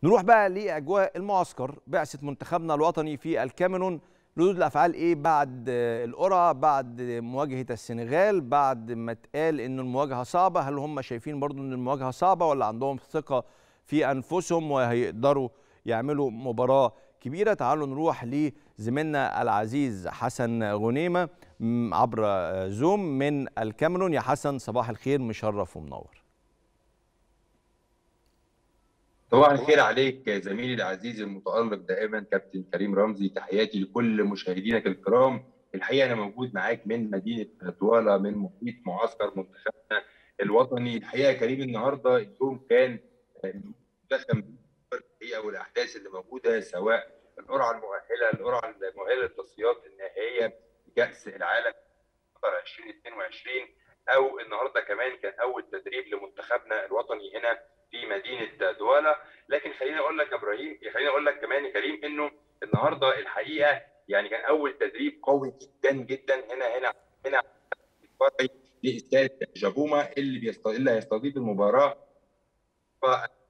نروح بقى لاجواء المعسكر بعثه منتخبنا الوطني في الكاميرون ردود الافعال ايه بعد القرعه بعد مواجهه السنغال بعد ما اتقال ان المواجهه صعبه هل هم شايفين برضو ان المواجهه صعبه ولا عندهم ثقه في انفسهم وهيقدروا يعملوا مباراه كبيره تعالوا نروح لزميلنا العزيز حسن غنيمه عبر زوم من الكاميرون يا حسن صباح الخير مشرف ومنور صباح الخير عليك زميلي العزيز المتألق دائما كابتن كريم رمزي تحياتي لكل مشاهدينك الكرام الحقيقه انا موجود معاك من مدينه دوالا من محيط معسكر منتخبنا الوطني الحقيقه كريم النهارده اليوم كان مدخم الحقيقه والاحداث اللي موجوده سواء القرعه المؤهله القرعه المؤهله للتصفيات النهائيه كاس العالم 2022 او النهارده كمان كان اول تدريب لمنتخبنا الوطني هنا في مدينه دوالا لكن خليني اقول لك يا ابراهيم خليني اقول لك كمان يا كريم انه النهارده الحقيقه يعني كان اول تدريب قوي جدا جدا هنا هنا هنا لاستاد جابوما اللي بيست... اللي هيستضيف المباراه ف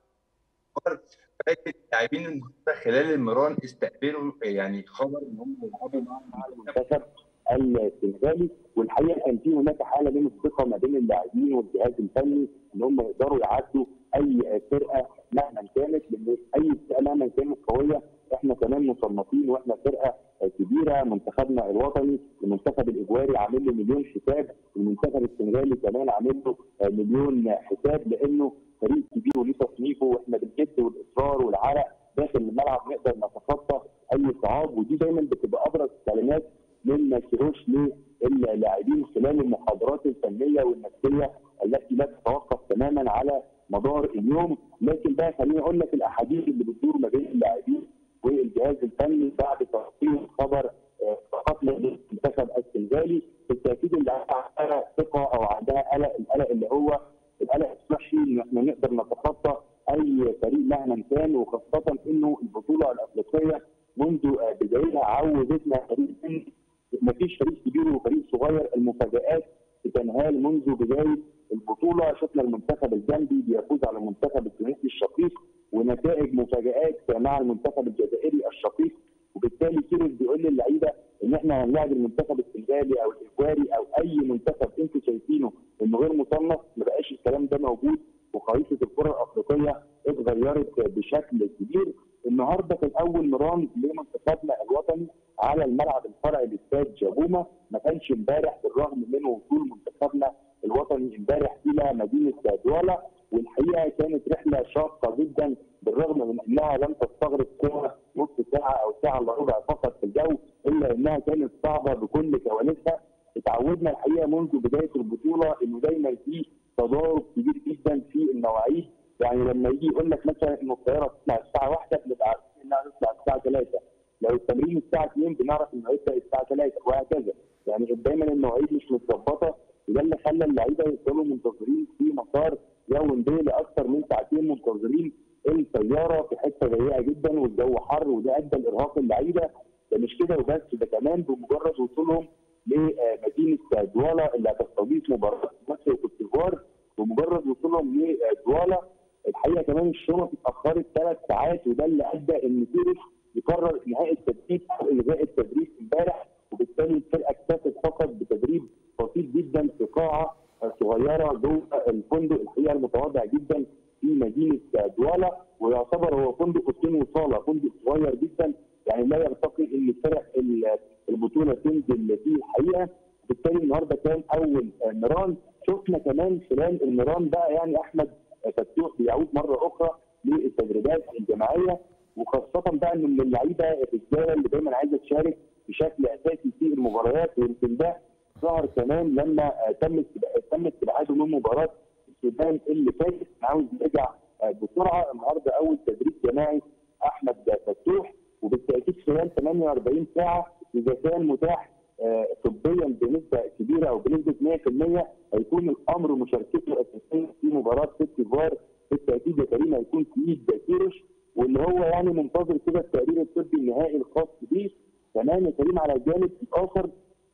اللاعبين النهارده خلال المران استقبلوا يعني خبر ان هم يلعبوا مع المنتخب السنغالي والحقيقه كان في هناك حاله من الثقه ما بين اللاعبين والجهاز الفني ان هم يقدروا يعدوا اي فرقه مهما كانت لان اي فرقه مهما كانت قويه احنا كمان مصنفين واحنا فرقه كبيره منتخبنا الوطني المنتخب الاجواري عامل له مليون حساب المنتخب السنغالي كمان عامل له مليون حساب لانه فريق كبير وليه تصنيفه واحنا بالجد والاصرار والعرق داخل الملعب نقدر نتخطى اي صعاب ودي دايما بتبقى ابرز كلمات من كيروش للاعبين خلال المحاضرات الفنيه والنفسيه التي لا تتوقف تماما على مدار اليوم لكن بقى خليني اقول لك الاحاديث اللي بتدور ما بين اللاعبين والجهاز الفني بعد تلقي خبر فقط للمنتخب السنغالي بالتاكيد اللي عندها ثقه او عندها قلق القلق اللي هو القلق الصحي ان احنا نقدر نتخطى اي فريق مهما كان وخاصه انه البطوله الافريقيه منذ بدايتها عودتنا فريق ما فيش فريق كبير وفريق صغير المفاجات بتنهال منذ بدايه البطوله شفنا المنتخب الجنبي بيفوز على المنتخب التونسي الشقيق ونتائج مفاجات مع المنتخب الجزائري الشقيق وبالتالي كيروش بيقول للعيبه ان احنا هنلاعب المنتخب السنغالي او الاجواري او اي منتخب انتم شايفينه انه غير مصنف ما بقاش الكلام ده موجود وخريطه الكره الافريقيه اتغيرت بشكل كبير النهارده كان اول مران لمنتخبنا الوطني على الملعب الفرعي لاستاد جابوما ما كانش امبارح بالرغم من وصول منتخبنا الوطني امبارح الى مدينه دوالا والحقيقه كانت رحله شاقه جدا بالرغم من انها لم تستغرق كره نص ساعه او ساعه الا ربع فقط في الجو الا انها كانت صعبه بكل كواليسها اتعودنا الحقيقه منذ بدايه البطوله انه دايما في تضارب كبير جدا في المواعيد يعني لما يجي يقول لك مثلا ان الطياره تطلع الساعه 1 بنبقى عارفين انها تطلع الساعه 3 لو التمرين الساعه 2 بنعرف انه هيبدا الساعه 3 وهكذا يعني دايما المواعيد مش متظبطه وده اللي خلى اللعيبه يفضلوا منتظرين في مطار يوم دي لاكثر من ساعتين منتظرين الطياره في حته ضيقه جدا والجو حر وده ادى لارهاق اللعيبه ده مش كده وبس ده كمان بمجرد وصولهم لمدينه دوالا اللي هتستضيف مباراه مصر وكوت ديفوار بمجرد وصولهم لدوالا الحقيقه كمان الشنط اتاخرت ثلاث ساعات وده اللي ادى ان كيروش يقرر انهاء التدريب او الغاء التدريب امبارح وبالتالي الفرقه اكتفت فقط بتدريب بسيط جدا في قاعه صغيره جوه الفندق الحقيقه المتواضع جدا في مدينه دوالا ويعتبر هو فندق اوضتين وصاله فندق صغير جدا يعني لا يرتقي ان فرق البطوله تنزل فيه الحقيقه بالتالي النهارده كان اول نيران شفنا كمان خلال النيران بقى يعني احمد فتوح بيعود مره اخرى للتدريبات الجماعيه وخاصه بقى ان من اللعيبه الرجاله اللي دايما عايزه تشارك بشكل اساسي في المباريات ويمكن ده ظهر كمان لما تم تم استبعاده من مباراه السودان اللي فاتت عاوز يرجع بسرعه النهارده اول تدريب جماعي احمد فتوح وبالتاكيد خلال 48 ساعه اذا كان متاح طبيا بنسبه كبيره او بنسبه 100% هيكون الامر مشاركته اساسيا في مباراه سيت ديفوار بالتاكيد يا كريم هيكون في ايد كيروش واللي هو يعني منتظر كده التقرير الطبي النهائي الخاص بيه كمان يا كريم على الجانب الاخر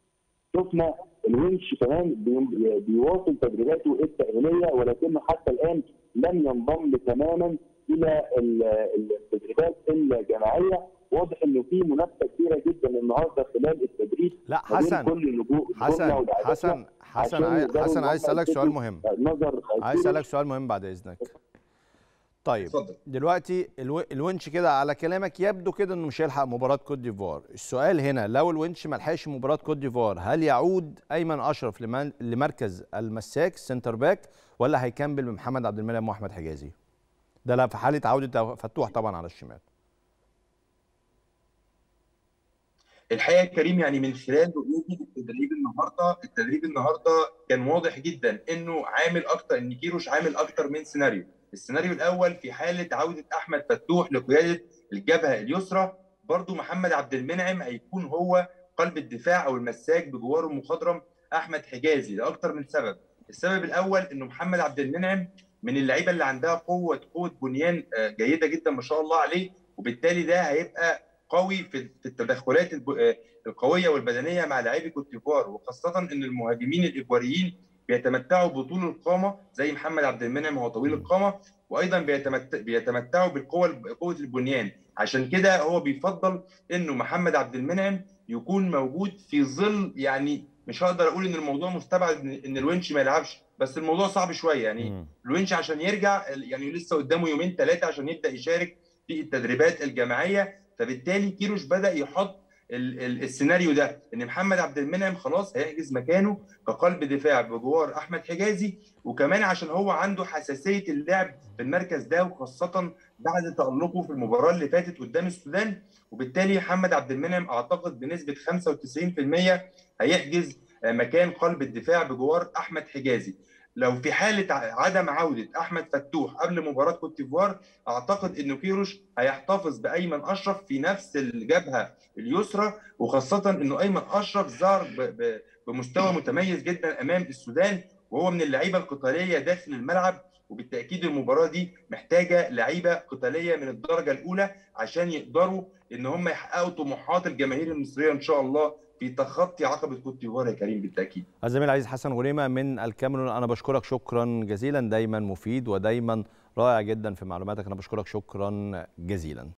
شفنا الونش كمان بيواصل تدريباته التأهيلية ولكنه حتى الآن لم ينضم تماما الى التدريبات الجماعيه واضح انه في منافسه كبيره جدا النهارده خلال التدريب لا حسن كل حسن حسن حسن عايز حسن عايز اسالك سؤال مهم نظر عايز اسالك سؤال مهم بعد اذنك طيب اتفضل. دلوقتي الو... الونش كده على كلامك يبدو كده انه مش هيلحق مباراه كوت ديفوار السؤال هنا لو الونش ما لحقش مباراه كوت ديفوار هل يعود ايمن اشرف لمن... لمركز المساك سنتر باك ولا هيكمل بمحمد عبد المنعم واحمد حجازي ده لا في حاله عوده فتوح طبعا على الشمال الحقيقه كريم يعني من خلال رؤيتي للتدريب النهارده التدريب النهارده كان واضح جدا انه عامل اكتر ان كيروش عامل اكتر من سيناريو السيناريو الاول في حاله عوده احمد فتوح لقياده الجبهه اليسرى برضو محمد عبد المنعم هيكون هو قلب الدفاع او المساك بجواره المخضرم احمد حجازي لاكثر من سبب السبب الاول انه محمد عبد المنعم من اللعيبه اللي عندها قوه قوه بنيان جيده جدا ما شاء الله عليه وبالتالي ده هيبقى قوي في التدخلات القويه والبدنيه مع لاعبي كوت ديفوار وخاصه ان المهاجمين الايفواريين بيتمتعوا بطول القامه زي محمد عبد المنعم هو طويل القامه وايضا بيتمتع بيتمتعوا بالقوه قوه البنيان عشان كده هو بيفضل انه محمد عبد المنعم يكون موجود في ظل يعني مش هقدر اقول ان الموضوع مستبعد ان الونش ما يلعبش بس الموضوع صعب شويه يعني م. الونش عشان يرجع يعني لسه قدامه يومين ثلاثه عشان يبدا يشارك في التدريبات الجماعيه فبالتالي كيروش بدا يحط السيناريو ده ان محمد عبد المنعم خلاص هيحجز مكانه كقلب دفاع بجوار احمد حجازي وكمان عشان هو عنده حساسيه اللعب في المركز ده وخاصه بعد تالقه في المباراه اللي فاتت قدام السودان وبالتالي محمد عبد المنعم اعتقد بنسبه 95% هيحجز مكان قلب الدفاع بجوار احمد حجازي لو في حاله عدم عوده احمد فتوح قبل مباراه كوت ديفوار اعتقد انه كيروش هيحتفظ بايمن اشرف في نفس الجبهه اليسرى وخاصه انه ايمن اشرف ظهر بمستوى متميز جدا امام السودان وهو من اللعيبه القتاليه داخل الملعب وبالتاكيد المباراه دي محتاجه لعيبه قتاليه من الدرجه الاولى عشان يقدروا ان هم يحققوا طموحات الجماهير المصريه ان شاء الله في تخطي عقبه كوت ديفوار يا كريم بالتاكيد. الزميل العزيز حسن غريمه من الكاميرون انا بشكرك شكرا جزيلا دايما مفيد ودايما رائع جدا في معلوماتك انا بشكرك شكرا جزيلا.